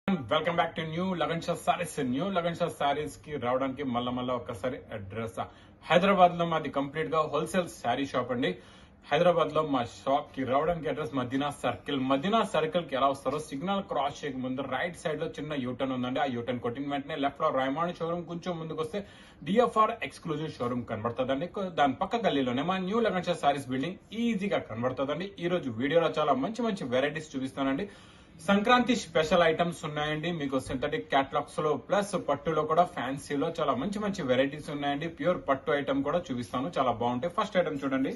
welcome back to new Lagan Shah saris new Lagan Shah saris కి రావడానికి మళ్ళా మళ్ళా ఒక్కసారి అడ్రస్ హైదరాబాద్ లో మాది కంప్లీట్ గా హోల్సేల్ శారీ షాప్ అండి హైదరాబాద్ లో మా షాప్ కి రావడానికి address Madina circle Madina circle కి ఎలా వస్తారో సిగ్నల్ క్రాస్ చేయక ముందు రైట్ సైడ్ లో చిన్న యూటర్న్ ఉందండి ఆ యూటర్న్ కొట్టిన వెంటనే లెఫ్ట్ లో రైమాండ్ షోరూమ్ కొంచెం ముందుకు వస్తే డిఎఫ్ఆర్ ఎక్స్క్లూజివ్ షోరూమ్ కనబడుతుందండి దాని పక్క గల్లీలోనే మా న్యూ లగన్ షా సారీస్ బిల్డింగ్ ఈజీగా కనబడుతుందండి ఈ రోజు వీడియోలో చాలా మంచి మంచి వెరైటీస్ చూపిస్తానండి సంక్రాంతి స్పెషల్ ఐటమ్స్ ఉన్నాయండి మీకు సింథటిక్ క్యాట్లాగ్స్ లో ప్లస్ పట్టులో కూడా ఫ్యాన్సీలో చాలా మంచి మంచి వెరైటీస్ ఉన్నాయండి ప్యూర్ పట్టు ఐటమ్ కూడా చూపిస్తాను చాలా బాగుంటాయి ఫస్ట్ ఐటమ్ చూడండి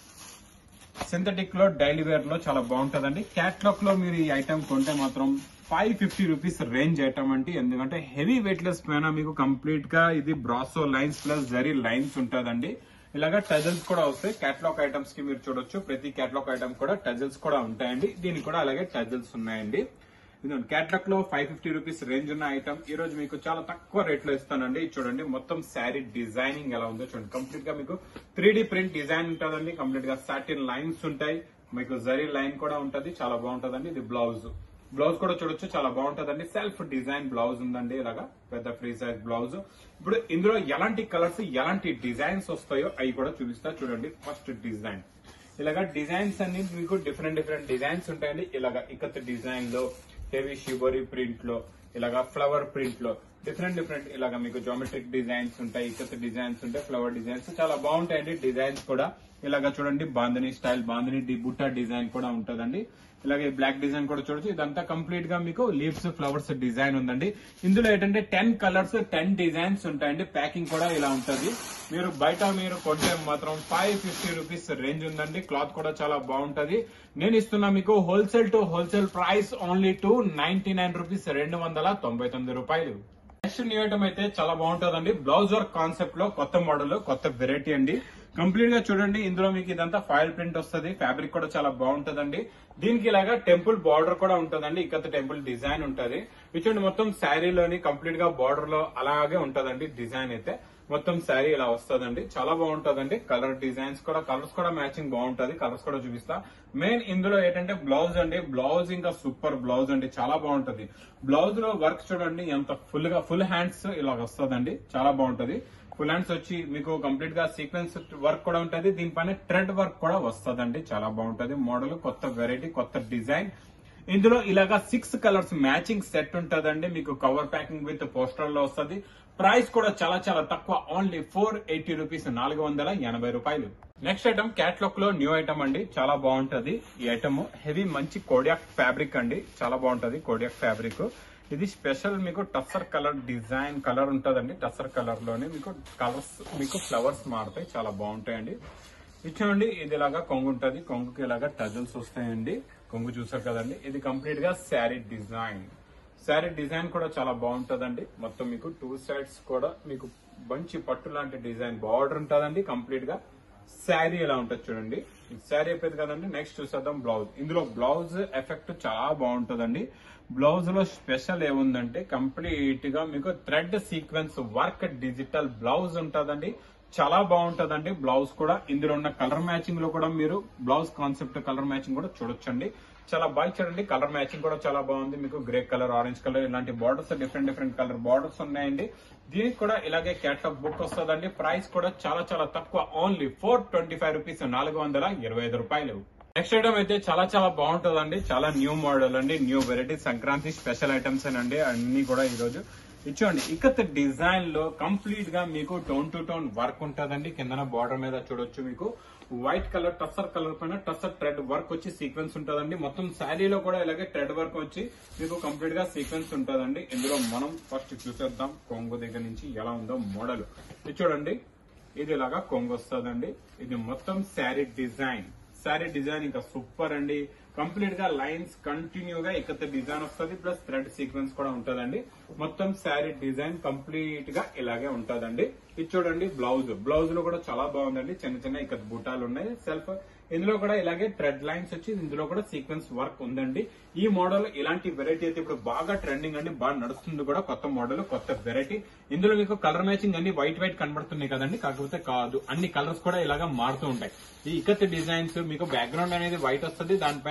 సింథటిక్ లో డైలీ వేర్ లో చాలా బాగుంటదండి క్యాట్లాగ్ లో మీరు ఈ ఐటమ్ కొంటే మాత్రం five fifty rupees range item అండి ఎందుకంటే హెవీ వెయిట్ లెస్ పైన మీకు కంప్లీట్ గా ఇది brasso lines plus zari lines ఉంటదండి ఇలాగా టజల్స్ కూడా వస్తాయి క్యాట్లాగ్ ఐటమ్స్ కి మీరు చూడొచ్చు ప్రతి క్యాట్లాగ్ ఐటమ్ కూడా టజల్స్ కూడా ఉంటాయండి దీనికి కూడా అలాగే టజల్స్ ఉన్నాయండి ఇదిగోండి క్యాట్లాగ్ లో ఫైవ్ ఫిఫ్టీ రూపీస్ రేంజ్ ఉన్న ఐటమ్ ఈ రోజు మీకు చాలా తక్కువ రేట్ లో ఇస్తానండి ఇది చూడండి మొత్తం శారీ డిజైనింగ్ ఎలా ఉందో చూడండి కంప్లీట్ గా మీకు త్రీ ప్రింట్ డిజైన్ ఉంటుందండి కంప్లీట్ గా సాటిన్ లైన్స్ ఉంటాయి మీకు జరీ లైన్ కూడా ఉంటది చాలా బాగుంటదండి ఇది బ్లౌజ్ బ్లౌజ్ కూడా చూడొచ్చు చాలా బాగుంటదండి సెల్ఫ్ డిజైన్ బ్లౌజ్ ఉందండి ఇలాగా పెద్ద ఫ్రీ సైజ్ బ్లౌజ్ ఇప్పుడు ఇందులో ఎలాంటి కలర్స్ ఎలాంటి డిజైన్స్ వస్తాయో అవి కూడా చూపిస్తా చూడండి ఫస్ట్ డిజైన్ ఇలాగా డిజైన్స్ అన్ని మీకు డిఫరెంట్ డిఫరెంట్ డిజైన్స్ ఉంటాయండి ఇలాగా ఇకత్ డిజైన్ లో హెవీ షిబోరీ ప్రింట్ లో ఇలాగా ఫ్లవర్ ప్రింట్ లో డిఫరెంట్ డిఫరెంట్ ఇలాగా మీకు జామెట్రిక్ డిజైన్స్ ఉంటాయి ఇకత్ డిజైన్స్ ఉంటాయి ఫ్లవర్ డిజైన్స్ చాలా బాగుంటాయండి డిజైన్స్ కూడా ఇలాగా చూడండి బాందని స్టైల్ బాందని డి బుట్టా డిజైన్ కూడా ఉంటదండి ఇలాగే బ్లాక్ డిజైన్ కూడా చూడొచ్చు ఇదంతా కంప్లీట్ గా మీకు లీవ్స్ ఫ్లవర్స్ డిజైన్ ఉందండి ఇందులో ఏంటంటే టెన్ కలర్స్ టెన్ డిజైన్స్ ఉంటాయండి ప్యాకింగ్ కూడా ఇలా ఉంటది మీరు బయట మీరు కొంటే మాత్రం ఫైవ్ ఫిఫ్టీ రూపీస్ రేంజ్ ఉందండి క్లాత్ కూడా చాలా బాగుంటది నేను ఇస్తున్నా మీకు wholesale to wholesale price only two ninety nine rupees రెండు వందల తొంభై తొమ్మిది రూపాయలు నెక్స్ట్ న్యూ ఐటమ్ అయితే చాలా బాగుంటదండి బ్లౌజ్ వర్క్ కాన్సెప్ట్ లో కొత్త మోడల్ కొత్త వెరైటీ అండి కంప్లీట్ గా చూడండి ఇందులో మీకు ఇదంతా ఫైల్ ప్రింట్ వస్తుంది ఫ్యాబ్రిక్ కూడా చాలా బాగుంటదండి దీనికి ఇలాగా టెంపుల్ బార్డర్ కూడా ఉంటదండి ఇకత టెంపుల్ డిజైన్ ఉంటది ఇది చూడండి మొత్తం శారీలోని కంప్లీట్ గా బార్డర్ లో అలాగే ఉంటదండి డిజైన్ అయితే మొత్తం శారీ ఇలా వస్తుందండి చాలా బాగుంటదండి కలర్ డిజైన్స్ కూడా కలర్స్ కూడా మ్యాచింగ్ బాగుంటది కలర్స్ కూడా చూపిస్తా మెయిన్ ఇందులో ఏంటంటే బ్లౌజ్ అండి బ్లౌజ్ ఇంకా సూపర్ బ్లౌజ్ అండి చాలా బాగుంటది బ్లౌజ్ లో వర్క్ చూడండి ఎంత ఫుల్ గా ఫుల్ హ్యాండ్స్ ఇలా వస్తుందండి చాలా బాగుంటది ఫుల్ హ్యాండ్స్ వచ్చి మీకు కంప్లీట్ గా సీక్వెన్స్ వర్క్ కూడా ఉంటది దీనిపైన థ్రెడ్ వర్క్ కూడా వస్తదండి చాలా బాగుంటది మోడల్ కొత్త వెరైటీ కొత్త డిజైన్ ఇందులో ఇలాగా సిక్స్ కలర్స్ మ్యాచింగ్ సెట్ ఉంటదండి మీకు కవర్ ప్యాకింగ్ విత్ పోస్టర్ లో వస్తుంది ప్రైస్ కూడా చాలా చాలా తక్కువ ఓన్లీ ఫోర్ ఎయిటీ రూపీస్ నాలుగు వందల ఎనభై రూపాయలు నెక్స్ట్ ఐటమ్ క్యాట్లాగ్ లో న్యూ ఐటమ్ అండి చాలా బాగుంటది ఈ ఐటమ్ హెవీ మంచి కోడియాక్ ఫ్యాబ్రిక్ అండి చాలా బాగుంటది కోడియాక్ ఫ్యాబ్రిక్ ఇది స్పెషల్ మీకు టస్సర్ కలర్ డిజైన్ కలర్ ఉంటదండి టస్సర్ కలర్ లోనే మీకు కలర్స్ మీకు ఫ్లవర్స్ మారుతాయి చాలా బాగుంటాయండి ఇచ్చామండి ఇది ఇలాగా కొంగు ఉంటది కొంగుకి ఇలాగా టజల్స్ వస్తాయండి కొంగు చూసారు కదండి ఇది కంప్లీట్ గా శారీ డిజైన్ శారీ డిజైన్ కూడా చాలా బాగుంటదండి మొత్తం మీకు టూ సైడ్స్ కూడా మీకు మంచి పట్టు లాంటి డిజైన్ బార్డర్ ఉంటదండి కంప్లీట్ గా శారీ ఎలా ఉంటుంది చూడండి శారీ అయిపోయింది కదండి నెక్స్ట్ చూసేద్దాం బ్లౌజ్ ఇందులో బ్లౌజ్ ఎఫెక్ట్ చాలా బాగుంటదండి బ్లౌజ్ లో స్పెషల్ ఏముందంటే కంప్లీట్ గా మీకు thread sequence work digital blouse ఉంటదండి చాలా బాగుంటదండి బ్లౌజ్ కూడా ఇందులో ఉన్న కలర్ మ్యాచింగ్ లో కూడా మీరు బ్లౌజ్ కాన్సెప్ట్ కలర్ మ్యాచింగ్ కూడా చూడొచ్చండి చాలా బాగా చూడండి కలర్ మ్యాచింగ్ కూడా చాలా బాగుంది మీకు గ్రే కలర్ ఆరెంజ్ కలర్ ఇలాంటి borders different different colour borders ఉన్నాయండి దీనికి కూడా ఇలాగే క్యాట్లాగ్ బుక్ వస్తుందండి ప్రైస్ కూడా చాలా చాలా తక్కువ only four twenty five rupees నాలుగు వందల ఇరవై ఐదు రూపాయలు నెక్స్ట్ ఐటమ్ అయితే చాలా చాలా బాగుంటుందండి చాలా న్యూ మోడల్ అండి new variety Sankranti special items అండి అన్ని కూడా ఈ రోజు ఇచ్చోండి ఇకత్ డిజైన్ లో కంప్లీట్ గా మీకు టోన్ టు టోన్ వర్క్ ఉంటదండి కిందన బార్డర్ మీద చూడొచ్చు మీకు వైట్ కలర్ టస్సర్ కలర్ పైన టస్సర్ థ్రెడ్ వర్క్ వచ్చి సీక్వెన్స్ ఉంటదండి మొత్తం శారీలో కూడా ఇలాగే థ్రెడ్ వర్క్ వచ్చి మీకు కంప్లీట్ గా సీక్వెన్స్ ఉంటదండి ఇందులో మనం ఫస్ట్ చూసేద్దాం కొంగు దగ్గర నుంచి ఎలా ఉందో మోడల్ ఇది చూడండి ఇది ఇలాగా కొంగు వస్తుందండి ఇది మొత్తం శారీ డిజైన్ శారీ డిజైన్ ఇంకా సూపర్ అండి కంప్లీట్ గా లైన్స్ కంటిన్యూ గా ఇకత డిజైన్ వస్తుంది ప్లస్ థ్రెడ్ సీక్వెన్స్ కూడా ఉంటదండి మొత్తం శారీ డిజైన్ కంప్లీట్ గా ఇలాగే ఉంటదండి ఇది చూడండి బ్లౌజ్ బ్లౌజ్ లో కూడా చాలా బాగుందండి చిన్న చిన్న ఇకత బుటాలు ఉన్నాయి సెల్ఫ్ ఇందులో కూడా ఇలాగే థ్రెడ్ లైన్స్ వచ్చి ఇందులో కూడా సీక్వెన్స్ వర్క్ ఉందండి ఈ మోడల్ ఇలాంటి వెరైటీ అయితే ఇప్పుడు బాగా ట్రెండింగ్ అండి బాగా నడుస్తుంది కూడా కొత్త మోడల్ కొత్త వెరైటీ ఇందులో మీకు కలర్ మ్యాచింగ్ అన్ని వైట్ వైట్ కనబడుతున్నాయి కదండి కాకపోతే కాదు అన్ని కలర్స్ కూడా ఇలాగా మారుతూ ఉంటాయి ఈ ఇకత్ డిజైన్స్ మీకు బ్యాక్గ్రౌండ్ అనేది వైట్ వస్తుంది దానిపైన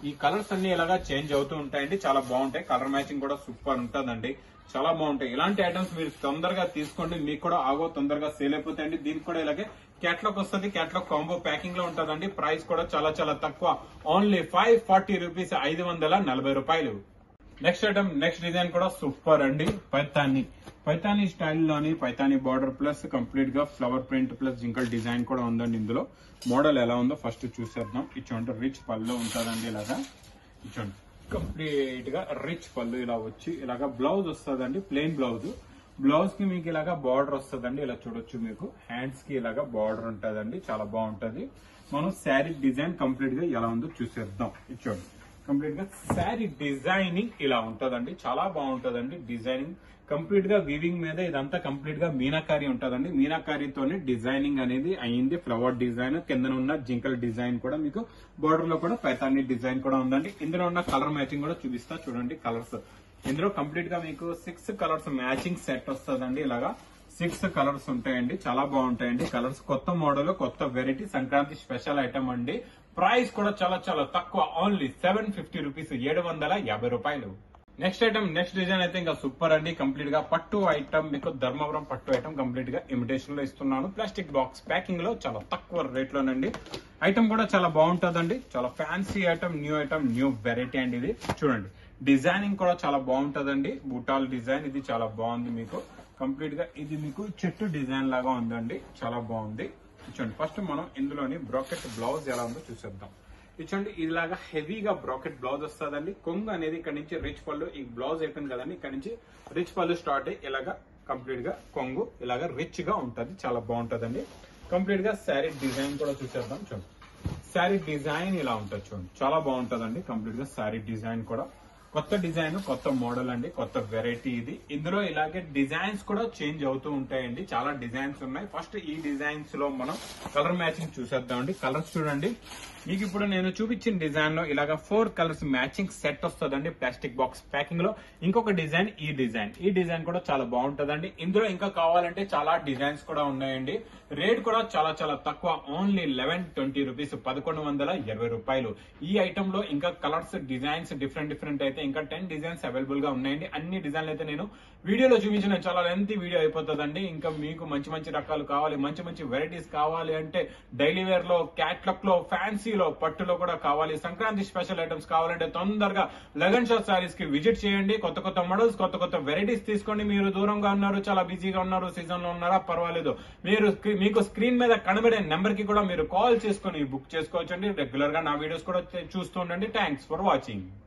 ఈ కలర్స్ అన్ని ఇలాగా చేంజ్ అవుతూ ఉంటాయండి చాలా బాగుంటాయి కలర్ మ్యాచింగ్ కూడా సూపర్ ఉంటుందండి చాలా బాగుంటాయి ఇలాంటి ఐటమ్స్ మీరు తొందరగా తీసుకోండి మీకు కూడా ఆగో తొందరగా సేల్ అయిపోతాయండి దీనికి కూడా ఇలాగే క్యాట్లాగ్ వస్తుంది క్యాట్లాగ్ కాంబో ప్యాకింగ్ లో ఉంటుందండి ప్రైస్ కూడా చాలా చాలా తక్కువ ఓన్లీ ఫైవ్ ఫార్టీ రూపీస్ ఐదు వందల నలభై రూపాయలు నెక్స్ట్ ఐటమ్ నెక్స్ట్ డిజైన్ కూడా సూపర్ అండి పైతాని పైతాని స్టైల్లోని పైతాని బార్డర్ ప్లస్ కంప్లీట్ గా ఫ్లవర్ ప్రింట్ ప్లస్ జింకల్ డిజైన్ కూడా ఉందండి ఇందులో మోడల్ ఎలా ఉందో ఫస్ట్ చూసేద్దాం ఇచ్చోండి రిచ్ పళ్ళు ఉంటుందండి ఇలాగా ఇచ్చోండి కంప్లీట్ గా రిచ్ పళ్ళు ఇలా వచ్చి ఇలాగా బ్లౌజ్ వస్తుందండి ప్లెయిన్ బ్లౌజ్ బ్లౌజ్ కి మీకు ఇలాగా బార్డర్ వస్తుందండి ఇలా చూడొచ్చు మీకు హ్యాండ్స్ కి ఇలాగా బార్డర్ ఉంటుందండి చాలా బాగుంటది మనం శారీ డిజైన్ కంప్లీట్ గా ఎలా ఉందో చూసేద్దాం ఇచ్చోండి కంప్లీట్ గా శారీ డిజైనింగ్ ఇలా ఉంటదండి చాలా బాగుంటదండి డిజైనింగ్ కంప్లీట్ గా వీవింగ్ మీద ఇదంతా కంప్లీట్ గా మీనాకారి ఉంటదండి మీనాకారితోనే డిజైనింగ్ అనేది అయింది ఫ్లవర్ డిజైన్ కింద ఉన్న జింకల్ డిజైన్ కూడా మీకు బోర్డర్ లో కూడా పైతాని డిజైన్ కూడా ఉందండి ఇందులో ఉన్న కలర్ మ్యాచింగ్ కూడా చూపిస్తా చూడండి కలర్స్ ఇందులో కంప్లీట్ గా మీకు సిక్స్ కలర్స్ మ్యాచింగ్ సెట్ వస్తుందండి ఇలాగా సిక్స్ కలర్స్ ఉంటాయండి చాలా బాగుంటాయండి కలర్స్ కొత్త మోడల్ కొత్త వెరైటీ సంక్రాంతి స్పెషల్ ఐటమ్ అండి ప్రైస్ కూడా చాలా చాలా తక్కువ ఓన్లీ సెవెన్ ఫిఫ్టీ రూపీస్ ఏడు వందల యాభై రూపాయలు నెక్స్ట్ ఐటమ్ నెక్స్ట్ డిజైన్ అయితే ఇంకా సూపర్ అండి కంప్లీట్ గా పట్టు ఐటమ్ మీకు ధర్మవరం పట్టు ఐటమ్ కంప్లీట్ గా ఇమిటేషన్ లో ఇస్తున్నాను ప్లాస్టిక్ బాక్స్ ప్యాకింగ్ లో చాలా తక్కువ రేట్ లోనండి ఐటమ్ కూడా చాలా బాగుంటుందండి చాలా fancy item new item new variety అండి ఇది చూడండి డిజైనింగ్ కూడా చాలా బాగుంటుందండి బూటాల్ డిజైన్ ఇది చాలా బాగుంది మీకు కంప్లీట్ గా ఇది మీకు చెట్టు డిజైన్ లాగా ఉందండి చాలా బాగుంది చూడండి ఫస్ట్ మనం ఇందులోని బ్రాకెట్ బ్లౌజ్ ఎలా ఉందో చూసేద్దాం ఇచ్చండి ఇలాగా హెవీగా బ్రాకెట్ బ్లౌజ్ వస్తుందండి కొంగు అనేది ఇక్కడ నుంచి రిచ్ పళ్ళు ఈ బ్లౌజ్ అయిపోయింది కదండి ఇక్కడ నుంచి రిచ్ పళ్ళు స్టార్ట్ అయ్యి ఇలాగా కంప్లీట్ గా కొంగు ఇలాగా రిచ్ గా ఉంటది చాలా బాగుంటదండి కంప్లీట్ గా శారీ డిజైన్ కూడా చూసేద్దాం చూడండి శారీ డిజైన్ ఇలా ఉంటుంది చూడండి చాలా బాగుంటదండి కంప్లీట్ గా శారీ డిజైన్ కూడా కొత్త డిజైన్ కొత్త మోడల్ అండి కొత్త వెరైటీ ఇది ఇందులో ఇలాగే డిజైన్స్ కూడా చేంజ్ అవుతూ ఉంటాయండి చాలా డిజైన్స్ ఉన్నాయి ఫస్ట్ ఈ డిజైన్స్ లో మనం కలర్ మ్యాచింగ్ చూసేద్దామండి కలర్స్ చూడండి మీకు ఇప్పుడు నేను చూపించిన డిజైన్ లో ఇలాగ ఫోర్ కలర్స్ మ్యాచింగ్ సెట్ వస్తుందండి ప్లాస్టిక్ బాక్స్ ప్యాకింగ్ లో ఇంకొక డిజైన్ ఈ డిజైన్ ఈ డిజైన్ కూడా చాలా బాగుంటదండి ఇందులో ఇంకా కావాలంటే చాలా డిజైన్స్ కూడా ఉన్నాయండి రేట్ కూడా చాలా చాలా తక్కువ ఓన్లీ లెవెన్ ట్వంటీ రూపీస్ పదకొండు వందల ఇరవై రూపాయలు ఈ ఐటమ్ లో ఇంకా కలర్స్ డిజైన్స్ డిఫరెంట్ డిఫరెంట్ అయితే ఇంకా టెన్ డిజైన్స్ అవైలబుల్ గా ఉన్నాయండి అన్ని డిజైన్లు అయితే నేను వీడియోలో చూపించిన చాలా లెంత్ వీడియో అయిపోతుందండి ఇంకా మీకు మంచి మంచి రకాలు కావాలి మంచి మంచి వెరైటీస్ కావాలి అంటే డైలీ వేర్ లో క్యాట్లాక్ లో ఫ్యాన్సీలో పట్టులో కూడా కావాలి సంక్రాంతి స్పెషల్ ఐటమ్స్ కావాలంటే తొందరగా లగన్ షాప్ సారీస్ కి విజిట్ చేయండి కొత్త కొత్త మోడల్స్ కొత్త కొత్త వెరైటీస్ తీసుకోండి మీరు దూరంగా ఉన్నారు చాలా బిజీగా ఉన్నారు సీజన్ లో ఉన్నారా పర్వాలేదు మీరు స్క్రీ- మీకు స్క్రీన్ మీద కనబడే నెంబర్ కి కూడా మీరు కాల్ చేసుకొని బుక్ చేసుకోవచ్చండి రెగ్యులర్ గా నా వీడియోస్ కూడా చూస్తూ ఉండండి థ్యాంక్స్ ఫర్ వాచింగ్